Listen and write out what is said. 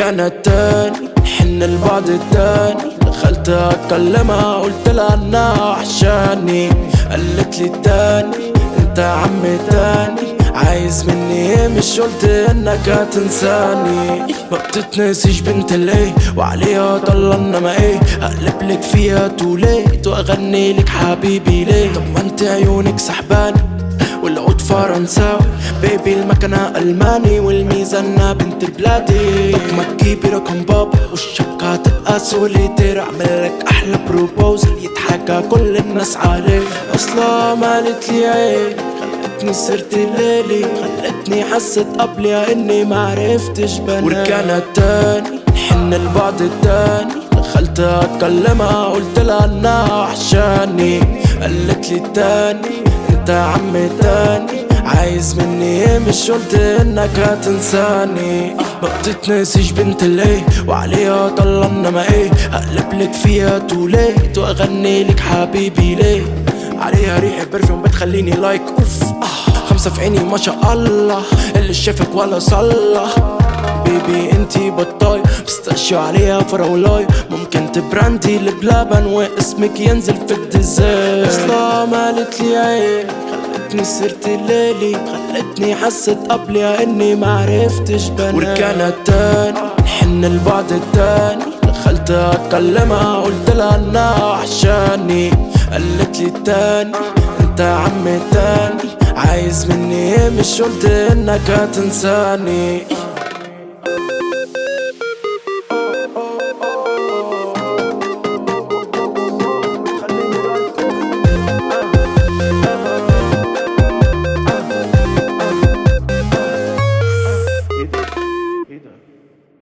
ورجعنا التاني نحن لبعض التاني دخلت اكلمها قلت لها انها وحشاني قالت لي تاني انت عم تاني عايز مني ايه مش قلت انك هتنساني ما بتتنسيش بنت الايه وعليها طلعنا ما ايه اقلب لك فيها توليت واغني لك حبيبي ليه طب ما انت عيونك سحباني والعود فرنساوي بيبي المكنة ألماني والميزانة بنت بلادي طب ما تجيبي رقم بابا والشبكة تبقى سوليتير أعمل لك أحلى بروبوزل يتحكى كل الناس عليه أصلا مالت لي عين خلتني صرت ليلي خلتني حست قبلي اني معرفتش بنام ورجعنا التاني نحن لبعض التاني دخلت اكلمها قلت لها انها وحشاني قالت لي تاني انت عم تاني عايز مني ايه مش قلت انك هتنساني ما بتتنسيش بنت الايه وعليها طلعنا ما ايه اقلب لك فيها توليت واغني لك حبيبي ليه عليها ريحة برفيوم بتخليني لايك اوف آه خمسة في عيني ما شاء الله اللي شافك ولا صلى بيبي انتي بطاي بستاشيو عليها فراولاي ممكن تبراندي بلبن واسمك ينزل في الديزاين اصلا مالت لي عين خلتني صرت ليلي خلتني حست قبلي اني معرفتش بنام ورجعنا التاني نحن لبعض التاني دخلت اكلمها قلت لها انها وحشاني قالت لي تاني انت عم تاني عايز مني ايه مش قلت انك هتنساني